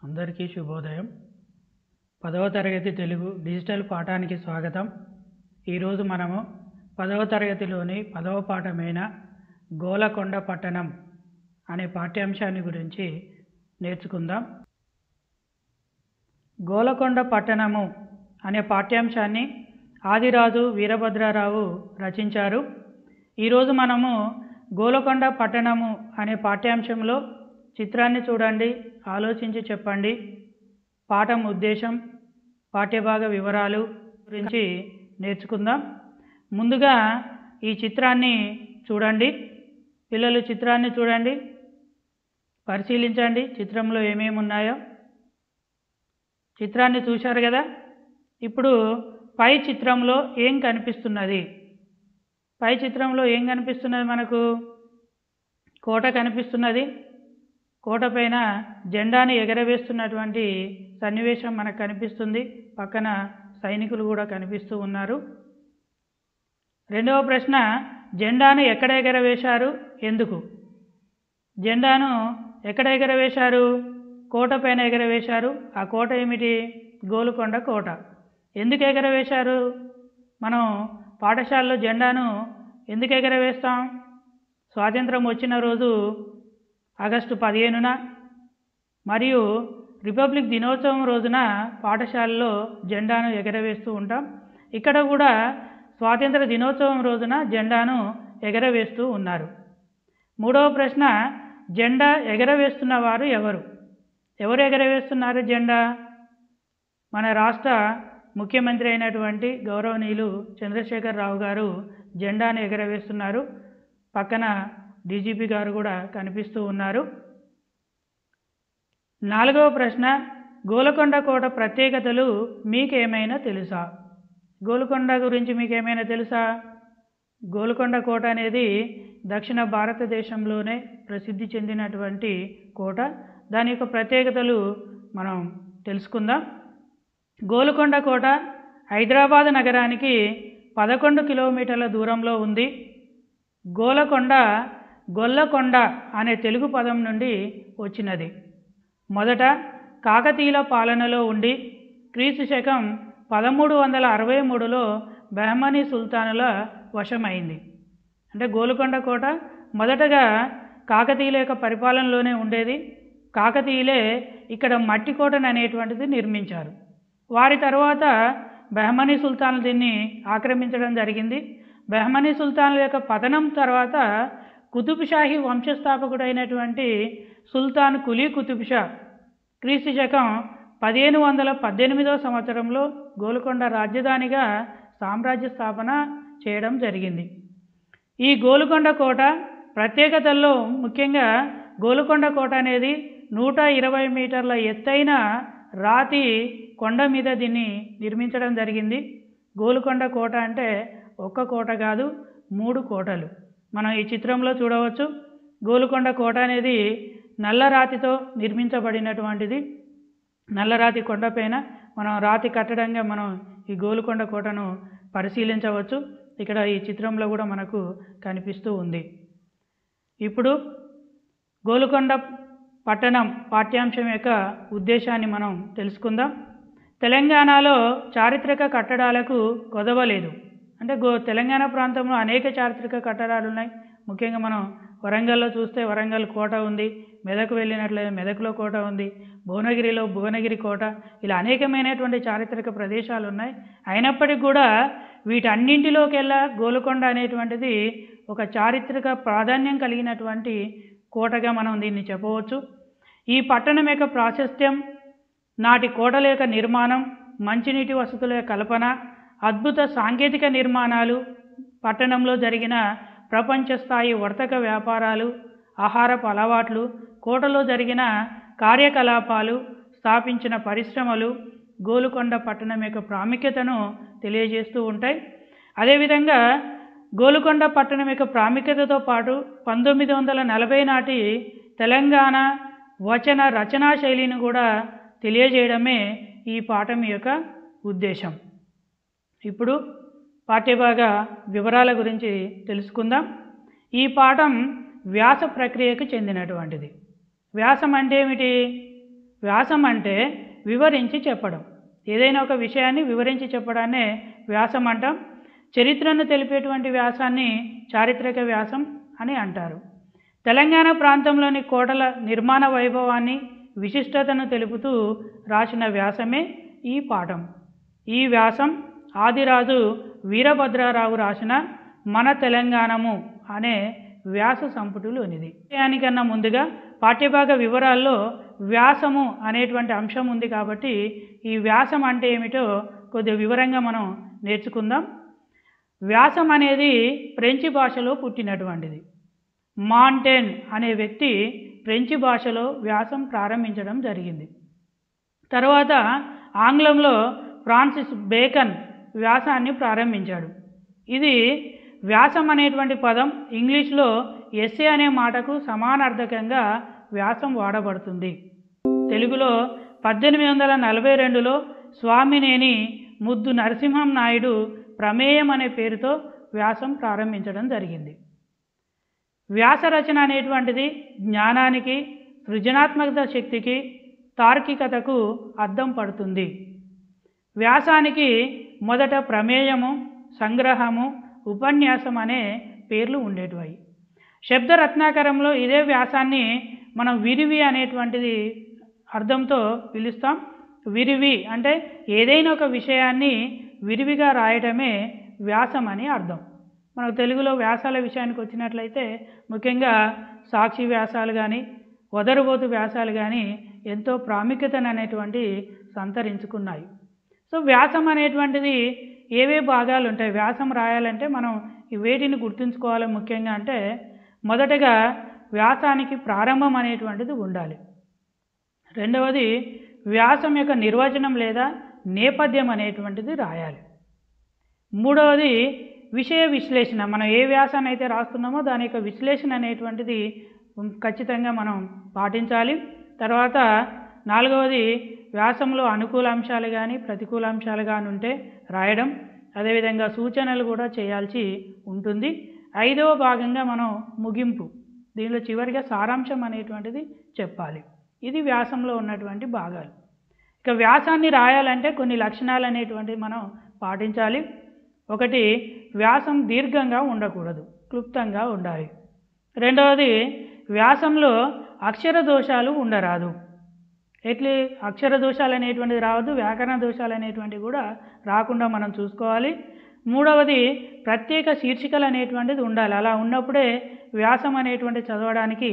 అందరికీ శుభోదయం పదవ తరగతి తెలుగు డిజిటల్ పాఠానికి స్వాగతం ఈరోజు మనము పదవ తరగతిలోని పదవ పాఠమైన గోలకొండ పట్టణం అనే పాఠ్యాంశాన్ని గురించి నేర్చుకుందాం గోలకొండ పట్టణము అనే పాఠ్యాంశాన్ని ఆదిరాజు వీరభద్రారావు రచించారు ఈరోజు మనము గోలకొండ పట్టణము అనే పాఠ్యాంశంలో చిత్రాన్ని చూడండి ఆలోచించి చెప్పండి పాఠం ఉద్దేశం పాఠ్యభాగ వివరాలు గురించి నేర్చుకుందాం ముందుగా ఈ చిత్రాన్ని చూడండి పిల్లలు చిత్రాన్ని చూడండి పరిశీలించండి చిత్రంలో ఏమేమి ఉన్నాయో చిత్రాన్ని చూశారు కదా ఇప్పుడు పై చిత్రంలో ఏం కనిపిస్తున్నది పై చిత్రంలో ఏం కనిపిస్తున్నది మనకు కోట కనిపిస్తున్నది కోట పైన జెండాని ఎగరవేస్తున్నటువంటి సన్నివేశం మనకు కనిపిస్తుంది పక్కన సైనికులు కూడా కనిపిస్తూ ఉన్నారు రెండవ ప్రశ్న జెండాను ఎక్కడ ఎగరవేశారు ఎందుకు జెండాను ఎక్కడ ఎగరవేశారు కోట పైన ఎగరవేశారు ఆ కోట ఏమిటి గోలుకొండ కోట ఎందుకు ఎగరవేశారు మనం పాఠశాలలో జెండాను ఎందుకు ఎగరవేస్తాం స్వాతంత్రం వచ్చిన రోజు ఆగస్టు పదిహేనున మరియు రిపబ్లిక్ దినోత్సవం రోజున పాఠశాలలో జెండాను ఎగరవేస్తూ ఉంటాం ఇక్కడ కూడా స్వాతంత్ర దినోత్సవం రోజున జెండాను ఎగరవేస్తూ ఉన్నారు మూడవ ప్రశ్న జెండా ఎగరవేస్తున్న వారు ఎవరు ఎవరు ఎగరవేస్తున్నారు జెండా మన రాష్ట్ర ముఖ్యమంత్రి అయినటువంటి గౌరవనీయులు చంద్రశేఖర్ రావు గారు జెండాను ఎగరవేస్తున్నారు పక్కన డీజీపీ గారు కూడా కనిపిస్తూ ఉన్నారు నాలుగవ ప్రశ్న గోలకొండ కోట ప్రత్యేకతలు మీకేమైనా తెలుసా గోల్కొండ గురించి మీకు ఏమైనా తెలుసా గోల్కొండ కోట అనేది దక్షిణ భారతదేశంలోనే ప్రసిద్ధి చెందినటువంటి కోట దాని యొక్క ప్రత్యేకతలు మనం తెలుసుకుందాం గోల్కొండ కోట హైదరాబాద్ నగరానికి పదకొండు కిలోమీటర్ల దూరంలో ఉంది గోలకొండ గొల్లకొండ అనే తెలుగు పదం నుండి వచ్చినది మొదట కాకతీయుల పాలనలో ఉండి క్రీస్తు శకం పదమూడు వందల అరవై మూడులో బహమనీ సుల్తానుల వశమైంది అంటే గోల్కొండ కోట మొదటగా కాకతీయుల యొక్క పరిపాలనలోనే ఉండేది కాకతీయులే ఇక్కడ మట్టి కోటను అనేటువంటిది నిర్మించారు వారి తర్వాత బహమనీ సుల్తాన్లు దీన్ని ఆక్రమించడం జరిగింది బహమనీ సుల్తాన్ల యొక్క పతనం తర్వాత కుతుబ్షాహీ వంశస్థాపకుడైనటువంటి సుల్తాన్ కులీ కుతుబ్షా క్రీస్తు శకం పదిహేను వందల పద్దెనిమిదవ సంవత్సరంలో గోల్కొండ రాజధానిగా సామ్రాజ్య స్థాపన చేయడం జరిగింది ఈ గోల్కొండ కోట ప్రత్యేకతల్లో ముఖ్యంగా గోల్కొండ కోట అనేది నూట ఇరవై మీటర్ల ఎత్తైన రాతి కొండ మీద దీన్ని నిర్మించడం జరిగింది గోల్కొండ కోట అంటే ఒక్క కోట కాదు మూడు కోటలు మనం ఈ చిత్రంలో చూడవచ్చు గోల్కొండ కోట అనేది నల్లరాతితో నిర్మించబడినటువంటిది నల్లరాతి కొండపైన మనం రాతి కట్టడంగా మనం ఈ గోల్కొండ కోటను పరిశీలించవచ్చు ఇక్కడ ఈ చిత్రంలో కూడా మనకు కనిపిస్తూ ఉంది ఇప్పుడు గోల్కొండ పట్టణం పాఠ్యాంశం యొక్క ఉద్దేశాన్ని మనం తెలుసుకుందాం తెలంగాణలో చారిత్రక కట్టడాలకు కొదవలేదు అంటే గో తెలంగాణ ప్రాంతంలో అనేక చారిత్రక కట్టడాలు ఉన్నాయి ముఖ్యంగా మనం వరంగల్లో చూస్తే వరంగల్ కోట ఉంది మెదకు వెళ్ళినట్లయితే మెదకులో కోట ఉంది భువనగిరిలో భువనగిరి కోట ఇలా అనేకమైనటువంటి చారిత్రక ప్రదేశాలు ఉన్నాయి అయినప్పటికీ కూడా వీటన్నింటిలోకెల్లా గోల్కొండ అనేటువంటిది ఒక చారిత్రక ప్రాధాన్యం కలిగినటువంటి కోటగా మనం దీన్ని చెప్పవచ్చు ఈ పట్టణం యొక్క ప్రాశస్త్యం నాటి కోటల యొక్క నిర్మాణం మంచినీటి వసతుల యొక్క కల్పన అద్భుత సాంకేతిక నిర్మాణాలు పట్టణంలో జరిగిన ప్రపంచ స్థాయి వర్తక వ్యాపారాలు ఆహారపు అలవాట్లు కోటలో జరిగిన కార్యకలాపాలు స్థాపించిన పరిశ్రమలు గోలుకొండ పట్టణం యొక్క ప్రాముఖ్యతను తెలియజేస్తూ ఉంటాయి అదేవిధంగా గోలుకొండ పట్టణం యొక్క ప్రాముఖ్యతతో పాటు పంతొమ్మిది వందల నలభై నాటి తెలంగాణ వచన రచనా శైలిని కూడా తెలియజేయడమే ఈ పాఠం యొక్క ఉద్దేశం ఇప్పుడు పాఠ్యభాగ వివరాల గురించి తెలుసుకుందాం ఈ పాఠం వ్యాస ప్రక్రియకు చెందినటువంటిది వ్యాసం అంటే ఏమిటి వ్యాసం అంటే వివరించి చెప్పడం ఏదైనా ఒక విషయాన్ని వివరించి చెప్పడాన్నే వ్యాసం అంటాం చరిత్రను తెలిపేటువంటి వ్యాసాన్ని చారిత్రక వ్యాసం అని అంటారు తెలంగాణ ప్రాంతంలోని కోటల నిర్మాణ వైభవాన్ని విశిష్టతను తెలుపుతూ రాసిన వ్యాసమే ఈ పాఠం ఈ వ్యాసం ఆదిరాజు వీరభద్రారావు రాసిన మన తెలంగాణము అనే వ్యాస సంపుటిలోనిది విషయానికన్నా ముందుగా పాఠ్యభాగ వివరాల్లో వ్యాసము అనేటువంటి అంశం ఉంది కాబట్టి ఈ వ్యాసం అంటే ఏమిటో కొద్దిగా వివరంగా మనం నేర్చుకుందాం వ్యాసం అనేది ఫ్రెంచి భాషలో పుట్టినటువంటిది మాంటెన్ అనే వ్యక్తి ఫ్రెంచి భాషలో వ్యాసం ప్రారంభించడం జరిగింది తర్వాత ఆంగ్లంలో ఫ్రాన్సిస్ బేకన్ వ్యాసాన్ని ప్రారంభించాడు ఇది వ్యాసం అనేటువంటి పదం ఇంగ్లీష్లో ఎస్ఏ అనే మాటకు సమానార్థకంగా వ్యాసం వాడబడుతుంది తెలుగులో పద్దెనిమిది వందల నలభై రెండులో స్వామినేని ముద్దు నరసింహం నాయుడు ప్రమేయం అనే పేరుతో వ్యాసం ప్రారంభించడం జరిగింది వ్యాస రచన అనేటువంటిది జ్ఞానానికి సృజనాత్మకత శక్తికి తార్కికతకు అద్దం పడుతుంది వ్యాసానికి మొదట ప్రమేయము సంగ్రహము ఉపన్యాసం అనే పేర్లు ఉండేటివి శబ్ద రత్నాకరంలో ఇదే వ్యాసాన్ని మనం విరివి అనేటువంటిది అర్థంతో పిలుస్తాం విరివి అంటే ఏదైనా ఒక విషయాన్ని విరివిగా రాయటమే వ్యాసం అని అర్థం మనకు తెలుగులో వ్యాసాల విషయానికి వచ్చినట్లయితే ముఖ్యంగా సాక్షి వ్యాసాలు కానీ వదరుబోతు వ్యాసాలు కానీ ఎంతో ప్రాముఖ్యతను అనేటువంటి సంతరించుకున్నాయి సో వ్యాసం అనేటువంటిది ఏవే భాగాలు ఉంటాయి వ్యాసం రాయాలంటే మనం ఈ వేటిని గుర్తుంచుకోవాలి ముఖ్యంగా అంటే మొదటగా వ్యాసానికి ప్రారంభం అనేటువంటిది ఉండాలి రెండవది వ్యాసం యొక్క నిర్వచనం లేదా నేపథ్యం అనేటువంటిది రాయాలి మూడవది విషయ విశ్లేషణ మనం ఏ వ్యాసాన్ని అయితే రాస్తున్నామో దాని యొక్క విశ్లేషణ అనేటువంటిది ఉం, ఖచ్చితంగా మనం పాటించాలి తర్వాత నాలుగవది వ్యాసంలో అనుకూల అంశాలు కానీ ప్రతికూల అంశాలు కానీ ఉంటే రాయడం అదేవిధంగా సూచనలు కూడా చేయాల్సి ఉంటుంది ఐదవ భాగంగా మనం ముగింపు దీనిలో చివరిగా సారాంశం అనేటువంటిది చెప్పాలి ఇది వ్యాసంలో ఉన్నటువంటి భాగాలు ఇక వ్యాసాన్ని రాయాలంటే కొన్ని లక్షణాలు అనేటువంటివి మనం పాటించాలి ఒకటి వ్యాసం దీర్ఘంగా ఉండకూడదు క్లుప్తంగా ఉండాలి రెండవది వ్యాసంలో అక్షర దోషాలు ఉండరాదు ఎట్లే అక్షర దోషాలు అనేటువంటిది రావద్దు వ్యాకరణ దోషాలు అనేటువంటివి కూడా రాకుండా మనం చూసుకోవాలి మూడవది ప్రత్యేక శీర్షికలు అనేటువంటిది ఉండాలి అలా ఉన్నప్పుడే వ్యాసం అనేటువంటి చదవడానికి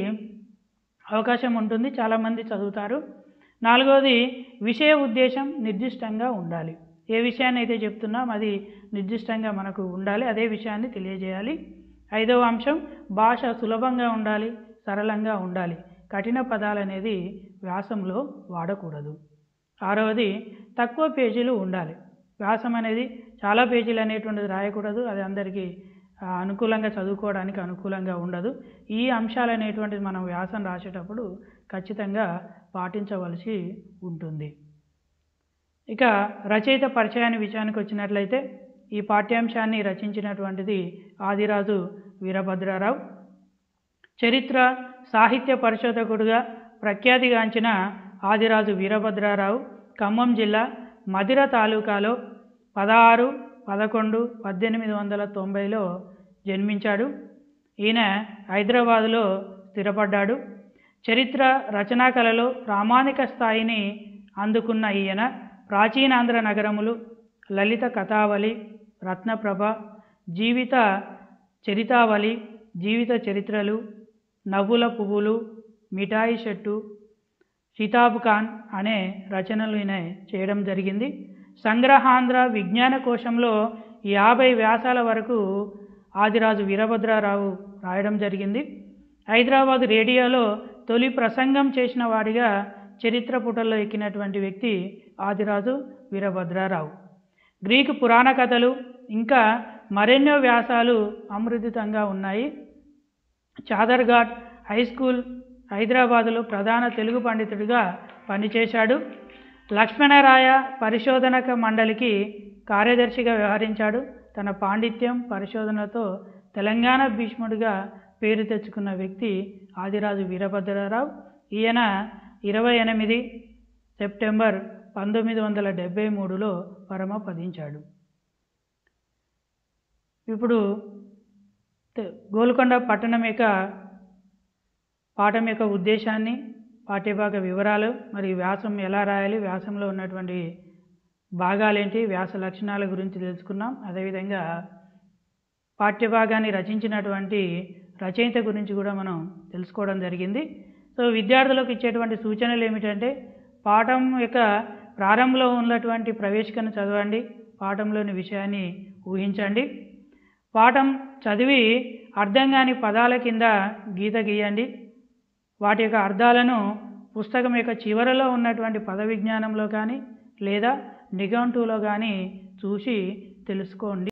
అవకాశం ఉంటుంది చాలామంది చదువుతారు నాలుగవది విషయ ఉద్దేశం నిర్దిష్టంగా ఉండాలి ఏ విషయాన్ని అయితే చెప్తున్నాం అది నిర్దిష్టంగా మనకు ఉండాలి అదే విషయాన్ని తెలియజేయాలి ఐదవ అంశం భాష సులభంగా ఉండాలి సరళంగా ఉండాలి కఠిన పదాలు అనేది వ్యాసంలో వాడకూడదు ఆరవది తక్కువ పేజీలు ఉండాలి వ్యాసం అనేది చాలా పేజీలు అనేటువంటిది రాయకూడదు అది అందరికీ ఆ, అనుకూలంగా చదువుకోవడానికి అనుకూలంగా ఉండదు ఈ అంశాలు అనేటువంటిది మనం వ్యాసం రాసేటప్పుడు ఖచ్చితంగా పాటించవలసి ఉంటుంది ఇక రచయిత పరిచయాన్ని విషయానికి వచ్చినట్లయితే ఈ పాఠ్యాంశాన్ని రచించినటువంటిది ఆదిరాజు వీరభద్రారావు చరిత్ర సాహిత్య పరిశోధకుడుగా ప్రఖ్యాతిగాంచిన ఆదిరాజు వీరభద్రారావు ఖమ్మం జిల్లా మధిర తాలూకాలో పదహారు పదకొండు పద్దెనిమిది వందల తొంభైలో జన్మించాడు ఈయన హైదరాబాదులో స్థిరపడ్డాడు చరిత్ర రచనా కళలో ప్రామాణిక స్థాయిని అందుకున్న ఈయన ప్రాచీనాంధ్ర నగరములు లలిత కథావళి రత్నప్రభ జీవిత చరితావళి జీవిత చరిత్రలు నవ్వుల పువ్వులు మిఠాయి చెట్టు షితాబ్ ఖాన్ అనే రచనలు ఈయన చేయడం జరిగింది సంగ్రహాంధ్ర విజ్ఞాన కోశంలో యాభై వ్యాసాల వరకు ఆదిరాజు వీరభద్రారావు రాయడం జరిగింది హైదరాబాద్ రేడియోలో తొలి ప్రసంగం చేసిన వాడిగా చరిత్ర పుటల్లో ఎక్కినటువంటి వ్యక్తి ఆదిరాజు వీరభద్రారావు గ్రీకు పురాణ కథలు ఇంకా మరెన్నో వ్యాసాలు అమృతితంగా ఉన్నాయి చాదర్ఘాట్ హై స్కూల్ హైదరాబాదులో ప్రధాన తెలుగు పండితుడిగా పనిచేశాడు లక్ష్మణరాయ పరిశోధనక మండలికి కార్యదర్శిగా వ్యవహరించాడు తన పాండిత్యం పరిశోధనతో తెలంగాణ భీష్ముడిగా పేరు తెచ్చుకున్న వ్యక్తి ఆదిరాజు వీరభద్రరావు ఈయన ఇరవై ఎనిమిది సెప్టెంబర్ పంతొమ్మిది వందల డెబ్భై మూడులో పరమపదించాడు ఇప్పుడు తె- గోల్కొండ పట్టణం యొక్క పాఠం యొక్క ఉద్దేశాన్ని పాఠ్యభాగ వివరాలు మరి వ్యాసం ఎలా రాయాలి వ్యాసంలో ఉన్నటువంటి భాగాలేంటి వ్యాస లక్షణాల గురించి తెలుసుకున్నాం అదేవిధంగా పాఠ్యభాగాన్ని రచించినటువంటి రచయిత గురించి కూడా మనం తెలుసుకోవడం జరిగింది సో విద్యార్థులకు ఇచ్చేటువంటి సూచనలు ఏమిటంటే పాఠం యొక్క ప్రారంభంలో ఉన్నటువంటి ప్రవేశికను చదవండి పాఠంలోని విషయాన్ని ఊహించండి పాఠం చదివి అర్థం కాని పదాల కింద గీత గీయండి వాటి యొక్క అర్థాలను పుస్తకం యొక్క చివరలో ఉన్నటువంటి పద విజ్ఞానంలో కానీ లేదా నిఘంటువులో కానీ చూసి తెలుసుకోండి